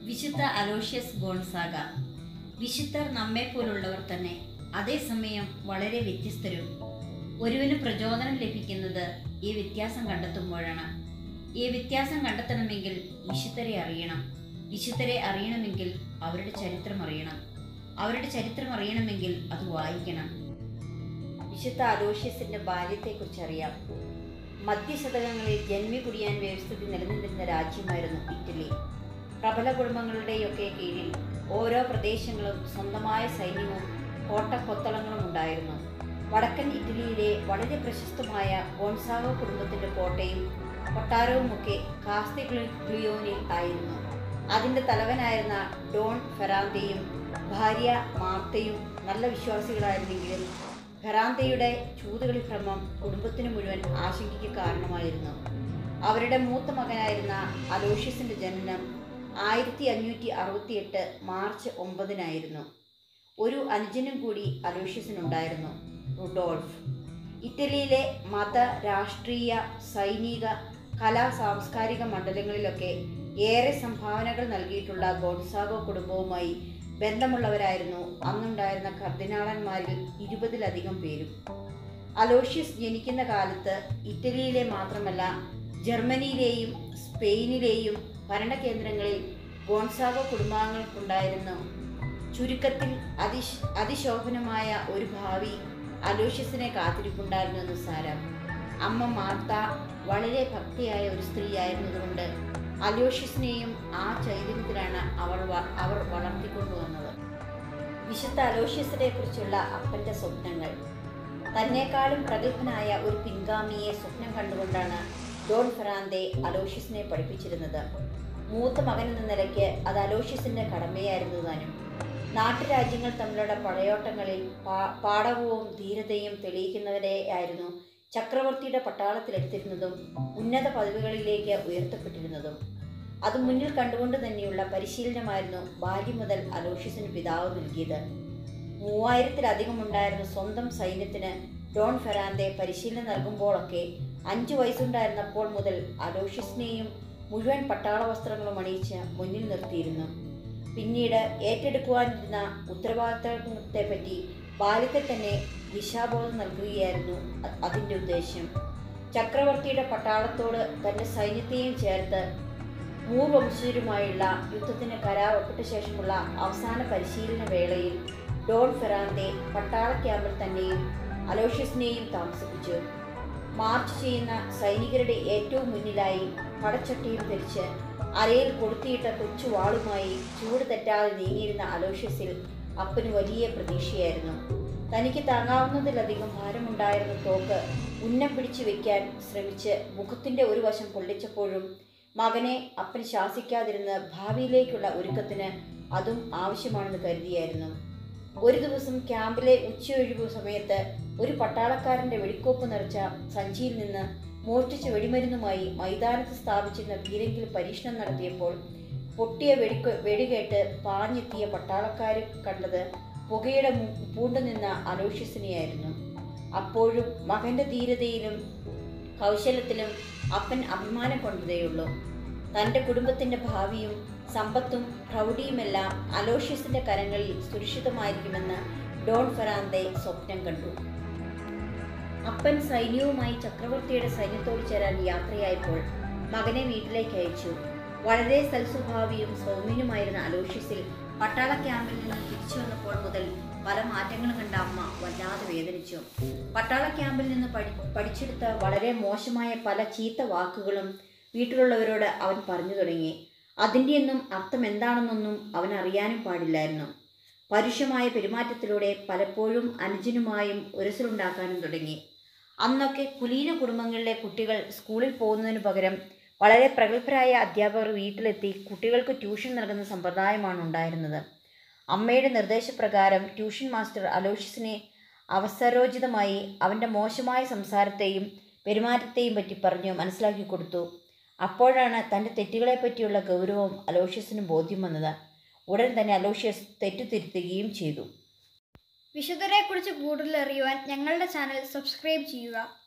വിശുദ്ധ Aloysius Gonzaga വിശുദ്ധർ നമ്മെപ്പോലുള്ളവർ തന്നെ അതേസമയം വളരെ വ്യത്യസ്തരും ഒരുവന് പ്രചോദനം ലഭിക്കുന്നത് ഈ വ്യത്യാസം കണ്ടെത്തുമ്പോഴാണ് ഈ വ്യത്യാസം കണ്ടെത്തണമെങ്കിൽ വിശുദ്ധരെ അറിയണം വിശുദ്ധരെ അറിയണമെങ്കിൽ അവരുടെ ചരിത്രം അറിയണം അവരുടെ ചരിത്രം അറിയണമെങ്കിൽ അത് വായിക്കണം വിശുദ്ധ അലോഷ്യസിന്റെ ബാല്യത്തെക്കുറിച്ച് അറിയാം മധ്യശതകങ്ങളിൽ ജന്മി കുടിയാൻ വ്യവസ്ഥിതി നിലനിന്നിരുന്ന രാജ്യമായിരുന്നു ഇറ്റലി പ്രബല കുടുംബങ്ങളുടെയൊക്കെ കീഴിൽ ഓരോ പ്രദേശങ്ങളും സ്വന്തമായ സൈന്യവും കോട്ടക്കൊത്തളങ്ങളും ഉണ്ടായിരുന്നു വടക്കൻ ഇറ്റലിയിലെ വളരെ പ്രശസ്തമായ ഗോൺസാഗോ കുടുംബത്തിന്റെ കോട്ടയും കൊട്ടാരവുമൊക്കെ കാസ്തിഗ്ലിയോനിൽ ആയിരുന്നു അതിന്റെ തലവനായിരുന്ന ഡോൺ ഫെറാന്തയും ഭാര്യ മാർത്തയും നല്ല വിശ്വാസികളായിരുന്നെങ്കിലും ഫെറാന്തയുടെ ചൂതുകളി ഭ്രമം കുടുംബത്തിന് മുഴുവൻ ആശങ്കയ്ക്ക് കാരണമായിരുന്നു അവരുടെ മൂത്ത മകനായിരുന്ന അലോഷ്യസിന്റെ ജനനം ആയിരത്തി അഞ്ഞൂറ്റി അറുപത്തിയെട്ട് മാർച്ച് ഒമ്പതിനായിരുന്നു ഒരു അനുജനും കൂടി അലോഷ്യസിനുണ്ടായിരുന്നു റുഡോൾഫ് ഇറ്റലിയിലെ മത രാഷ്ട്രീയ സൈനിക കലാ സാംസ്കാരിക മണ്ഡലങ്ങളിലൊക്കെ ഏറെ സംഭാവനകൾ നൽകിയിട്ടുള്ള ഗോൺസാഗോ കുടുംബവുമായി ബന്ധമുള്ളവരായിരുന്നു അന്നുണ്ടായിരുന്ന കർദിനാളന്മാരിൽ ഇരുപതിലധികം പേരും അലോഷ്യസ് ജനിക്കുന്ന കാലത്ത് ഇറ്റലിയിലെ മാത്രമല്ല ജർമ്മനിയിലെയും സ്പെയിനിലെയും ഭരണകേന്ദ്രങ്ങളിൽ ഗോൺസാഗോ കുടുംബാംഗങ്ങൾക്കുണ്ടായിരുന്നു ചുരുക്കത്തിൽ അതിശ് അതിശോഭനമായ ഒരു ഭാവി അലോഷ്യസിനെ കാത്തിരിപ്പുണ്ടായിരുന്നു എന്ന് സാരം അമ്മ മാർത്ത വളരെ ഭക്തിയായ ഒരു സ്ത്രീയായിരുന്നതുകൊണ്ട് അലോഷ്യസിനെയും ആ ചൈതന്യത്തിലാണ് അവർ വ- അവർ വളർത്തിക്കൊണ്ടുവന്നത് വിശുദ്ധ അലോഷ്യസിനെ കുറിച്ചുള്ള അപ്പന്റെ സ്വപ്നങ്ങൾ തന്നെക്കാളും പ്രഗത്ഭനായ ഒരു പിൻഗാമിയെ സ്വപ്നം കണ്ടുകൊണ്ടാണ് ഡോൺ ഫെറാന്തെ അലോഷ്യസിനെ പഠിപ്പിച്ചിരുന്നത് മൂത്ത മകൻ എന്ന നിലയ്ക്ക് അത് അലോഷ്യസിന്റെ കടമയായിരുന്നു താനും നാട്ടുരാജ്യങ്ങൾ തമ്മിലുള്ള പടയോട്ടങ്ങളിൽ പാ- പാടവവും ധീരതയും തെളിയിക്കുന്നവരെയായിരുന്നു ചക്രവർത്തിയുടെ പട്ടാളത്തിലെടുത്തിരുന്നതും ഉന്നത പദവികളിലേക്ക് ഉയർത്തപ്പെട്ടിരുന്നതും അത് മുന്നിൽ കണ്ടുകൊണ്ട് തന്നെയുള്ള പരിശീലനമായിരുന്നു ബാല്യം മുതൽ അലോഷ്യസിന് പിതാവ് നൽകിയത് മൂവായിരത്തിലധികം ഉണ്ടായിരുന്ന സ്വന്തം സൈന്യത്തിന് ഡോൺ ഫെറാന്തെ പരിശീലനം നൽകുമ്പോഴൊക്കെ അഞ്ചു വയസ്സുണ്ടായിരുന്നപ്പോൾ മുതൽ അലോഷ്യസിനെയും മുഴുവൻ പട്ടാള വസ്ത്രങ്ങളും അണിയിച്ച് മുന്നിൽ നിർത്തിയിരുന്നു പിന്നീട് ഏറ്റെടുക്കുവാനിരുന്ന ഉത്തരവാദിത്തത്തെപ്പറ്റി ബാല്യത്തിൽ തന്നെ ദിശാബോധം നൽകുകയായിരുന്നു അ- അതിൻ്റെ ഉദ്ദേശ്യം ചക്രവർത്തിയുടെ പട്ടാളത്തോട് തന്റെ സൈന്യത്തെയും ചേർത്ത് മൂർവംശജരുമായുള്ള യുദ്ധത്തിന് കരാർ ഒപ്പിട്ട ശേഷമുള്ള അവസാന പരിശീലന വേളയിൽ ഡോൺ ഫെറാന്തെ പട്ടാള ക്യാമ്പിൽ തന്നെയും അലോഷ്യസിനെയും താമസിപ്പിച്ചു മാർച്ച് ചെയ്യുന്ന സൈനികരുടെ ഏറ്റവും മുന്നിലായി പടച്ചട്ടിയും ധരിച്ച് അരയിൽ കൊളുത്തിയിട്ട കൊച്ചു വാളുമായി ചൂട് തെറ്റാതെ നീങ്ങിയിരുന്ന അലോഷ്യസിൽ അപ്പന് വലിയ പ്രതീക്ഷയായിരുന്നു തനിക്ക് താങ്ങാവുന്നതിലധികം ഭാരമുണ്ടായിരുന്ന തോക്ക് ഉന്നം പിടിച്ചു വെക്കാൻ ശ്രമിച്ച് മുഖത്തിന്റെ ഒരു വശം പൊള്ളിച്ചപ്പോഴും മകനെ അപ്പൻ ശാസിക്കാതിരുന്ന് ഭാവിയിലേക്കുള്ള ഒരുക്കത്തിന് അതും ആവശ്യമാണെന്ന് കരുതിയായിരുന്നു ഒരു ദിവസം ക്യാമ്പിലെ ഉച്ചയൊഴിവ് സമയത്ത് ഒരു പട്ടാളക്കാരന്റെ വെടിക്കോപ്പ് നിറച്ച സഞ്ചിയിൽ നിന്ന് മോഷ്ടിച്ച വെടിമരുന്നുമായി മൈതാനത്ത് സ്ഥാപിച്ചിരുന്ന പീരെങ്കിൽ പരീക്ഷണം നടത്തിയപ്പോൾ പൊട്ടിയ വെടിക്ക് വെടികേട്ട് പാഞ്ഞെത്തിയ പട്ടാളക്കാർ കണ്ടത് പുകയുടെ മു- പൂണ്ടുനിന്ന അലോഷ്യസിനെയായിരുന്നു അപ്പോഴും മകന്റെ ധീരതയിലും കൗശലത്തിലും അപ്പൻ അഭിമാനം കൊണ്ടതേയുള്ളൂ തന്റെ കുടുംബത്തിന്റെ ഭാവിയും സമ്പത്തും പ്രൗഢിയുമെല്ലാം അലോഷ്യസിന്റെ കരങ്ങളിൽ സുരക്ഷിതമായിരിക്കുമെന്ന് ഡോൺ ഫെറാന്തെ സ്വപ്നം കണ്ടു അപ്പൻ സൈന്യവുമായി ചക്രവർത്തിയുടെ സൈന്യത്തോട് ചേരാൻ യാത്രയായപ്പോൾ മകനെ വീട്ടിലേക്ക് അയച്ചു വളരെ സൽസ്വഭാവിയും സൗമ്യനുമായിരുന്ന അലോഷ്യസിൽ പട്ടാള ക്യാമ്പിൽ നിന്ന് തിരിച്ചു വന്നപ്പോൾ മുതൽ പല മാറ്റങ്ങളും കണ്ട അമ്മ വല്ലാതെ വേദനിച്ചു പട്ടാള ക്യാമ്പിൽ നിന്ന് പഠി പഠിച്ചെടുത്ത വളരെ മോശമായ പല ചീത്ത വാക്കുകളും വീട്ടിലുള്ളവരോട് അവൻ പറഞ്ഞു തുടങ്ങി അതിൻ്റെയൊന്നും അർത്ഥം എന്താണെന്നൊന്നും അവൻ അറിയാനും പാടില്ലായിരുന്നു പരുഷമായ പെരുമാറ്റത്തിലൂടെ പലപ്പോഴും അനുജനുമായും ഉരസലുണ്ടാക്കാനും തുടങ്ങി അന്നൊക്കെ കുലീന കുടുംബങ്ങളിലെ കുട്ടികൾ സ്കൂളിൽ പോകുന്നതിന് പകരം വളരെ പ്രഗത്ഭരായ അധ്യാപകർ വീട്ടിലെത്തി കുട്ടികൾക്ക് ട്യൂഷൻ നൽകുന്ന സമ്പ്രദായമാണ് ഉണ്ടായിരുന്നത് അമ്മയുടെ നിർദ്ദേശപ്രകാരം ട്യൂഷൻ മാസ്റ്റർ അലോഷ്യസിനെ അവസരോചിതമായി അവൻ്റെ മോശമായ സംസാരത്തെയും പെരുമാറ്റത്തെയും പറ്റി പറഞ്ഞു മനസ്സിലാക്കി കൊടുത്തു അപ്പോഴാണ് തൻ്റെ തെറ്റുകളെപ്പറ്റിയുള്ള ഗൗരവം അലോഷ്യസിന് ബോധ്യം വന്നത് ഉടൻ തന്നെ അലോഷ്യസ് തെറ്റുതിരുത്തുകയും ചെയ്തു വിശുദ്ധരെക്കുറിച്ച് കൂടുതൽ അറിയുവാൻ ഞങ്ങളുടെ ചാനൽ സബ്സ്ക്രൈബ് ചെയ്യുക